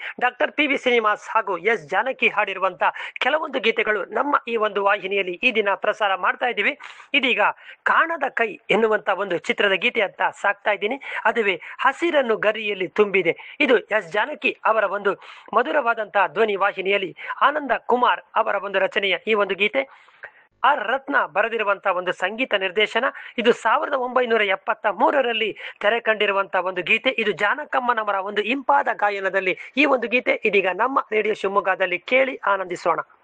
doctor P V Srinivas ಹಾಗೂ S Janaki ಹಾಡಿರುವಂತ ಕೆಲವೊಂದು ಗೀತೆಗಳು ನಮ್ಮ ಈ ಒಂದು ವಾಹಿನಿಯಲ್ಲಿ ಈ ದಿನ ಪ್ರಸಾರ ಮಾಡ್ತಾ ಇದ್ದೀವಿ ಇದೀಗ ಕಾಣದ ಕೈ ಎನ್ನುವಂತ ಒಂದು ಚಿತ್ರದ ಗೀತೆ ಅಂತ ಸಾಕ್ತಾ ಇದ್ದೀನಿ ಅದುವೇ ಹಸಿರನ್ನು ಗರಿಯಲ್ಲಿ ತುಂಬಿದೆ ಇದು ಎಸ್ ಜಾನಕಿ ಅವರ ಒಂದು ಮಧುರವಾದಂತಹ ಧ್ವನಿ ವಾಹಿನಿಯಲ್ಲಿ ಆನಂದ ಕುಮಾರ್ ಅವರ ಒಂದು ರಚನೆಯ ಈ ಒಂದು ಗೀತೆ ಆರ್ ರತ್ನ ಬರೆದಿರುವಂತಹ ಒಂದು ಸಂಗೀತ ನಿರ್ದೇಶನ ಇದು ಸಾವಿರದ ಒಂಬೈನೂರ ಎಪ್ಪತ್ತ ಮೂರರಲ್ಲಿ ತೆರೆ ಕಂಡಿರುವಂತಹ ಒಂದು ಗೀತೆ ಇದು ಜಾನಕಮ್ಮನವರ ಒಂದು ಇಂಪಾದ ಗಾಯನದಲ್ಲಿ ಈ ಒಂದು ಗೀತೆ ಇದೀಗ ನಮ್ಮ ರೇಡಿಯೋ ಶಿವಮೊಗ್ಗದಲ್ಲಿ ಕೇಳಿ ಆನಂದಿಸೋಣ